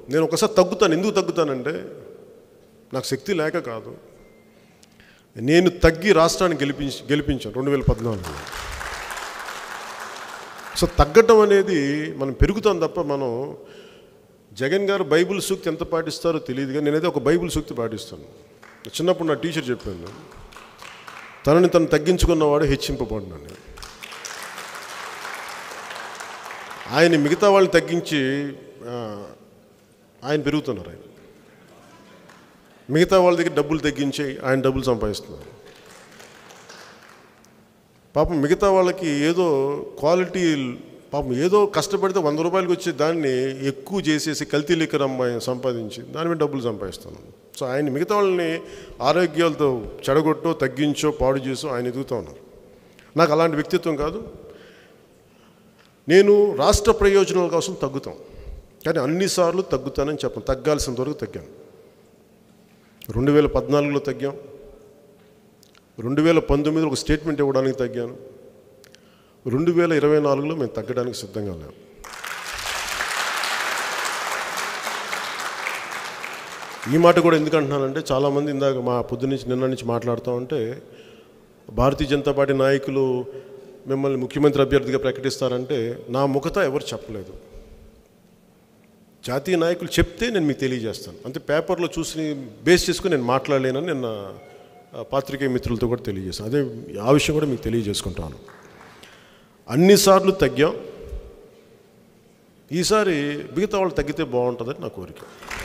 నేను ఒకసారి తగ్గుతాను ఎందుకు తగ్గుతానంటే నాకు శక్తి లేక కాదు నేను తగ్గి రాష్ట్రాన్ని గెలిపించి గెలిపించాను రెండు వేల పద్నాలుగులో సో తగ్గటం అనేది మనం పెరుగుతాం తప్ప మనం జగన్ గారు బైబిల్ సూక్తి ఎంత పాటిస్తారో తెలియదు కానీ నేనైతే ఒక బైబిల్ సూక్తి పాటిస్తాను చిన్నప్పుడు నా టీచర్ చెప్పాను తనని తను తగ్గించుకున్నవాడు హెచ్చింపబడినాను ఆయన మిగతా వాళ్ళని తగ్గించి ఆ, ఆయన పెరుగుతున్నారు ఆయన మిగతా వాళ్ళ దగ్గర డబ్బులు తగ్గించి ఆయన డబ్బులు సంపాదిస్తున్నారు పాపం మిగతా వాళ్ళకి ఏదో క్వాలిటీ పాపం ఏదో కష్టపడితే వంద రూపాయలకి వచ్చే దాన్ని ఎక్కువ చేసేసి కల్తీ లిక్కర్ అమ్మాయి సంపాదించి దాని మీద డబ్బులు సంపాదిస్తాను సో ఆయన మిగతా వాళ్ళని ఆరోగ్యాలతో చెడగొట్టో తగ్గించో పాడు చేసో ఆయన ఎదుగుతూ ఉన్నారు నాకు అలాంటి వ్యక్తిత్వం కాదు నేను రాష్ట్ర ప్రయోజనాల కోసం తగ్గుతాం కానీ అన్నిసార్లు తగ్గుతానని చెప్పను తగ్గాల్సినంత వరకు తగ్గాను రెండు వేల పద్నాలుగులో తగ్గాం రెండు వేల పంతొమ్మిదిలో ఒక స్టేట్మెంట్ ఇవ్వడానికి తగ్గాను రెండు వేల ఇరవై నాలుగులో మేము తగ్గడానికి సిద్ధంగా లేము ఈ మాట కూడా ఎందుకు అంటున్నానంటే చాలామంది ఇందాక మా పొద్దు నుంచి నిన్న నుంచి మాట్లాడుతూ ఉంటే భారతీయ జనతా పార్టీ నాయకులు మిమ్మల్ని ముఖ్యమంత్రి అభ్యర్థిగా ప్రకటిస్తారంటే నా ముఖత ఎవరు చెప్పలేదు జాతీయ నాయకులు చెప్తే నేను మీకు తెలియజేస్తాను అంటే పేపర్లో చూసి బేస్ చేసుకుని నేను మాట్లాడలేనని నిన్న ఆ, పాత్రికేయ మిత్రులతో కూడా తెలియజేస్తాను అదే ఆ విషయం కూడా మీకు తెలియజేసుకుంటాను అన్నిసార్లు తగ్గాం ఈసారి మిగతా వాళ్ళు తగ్గితే బాగుంటుందని నా కోరిక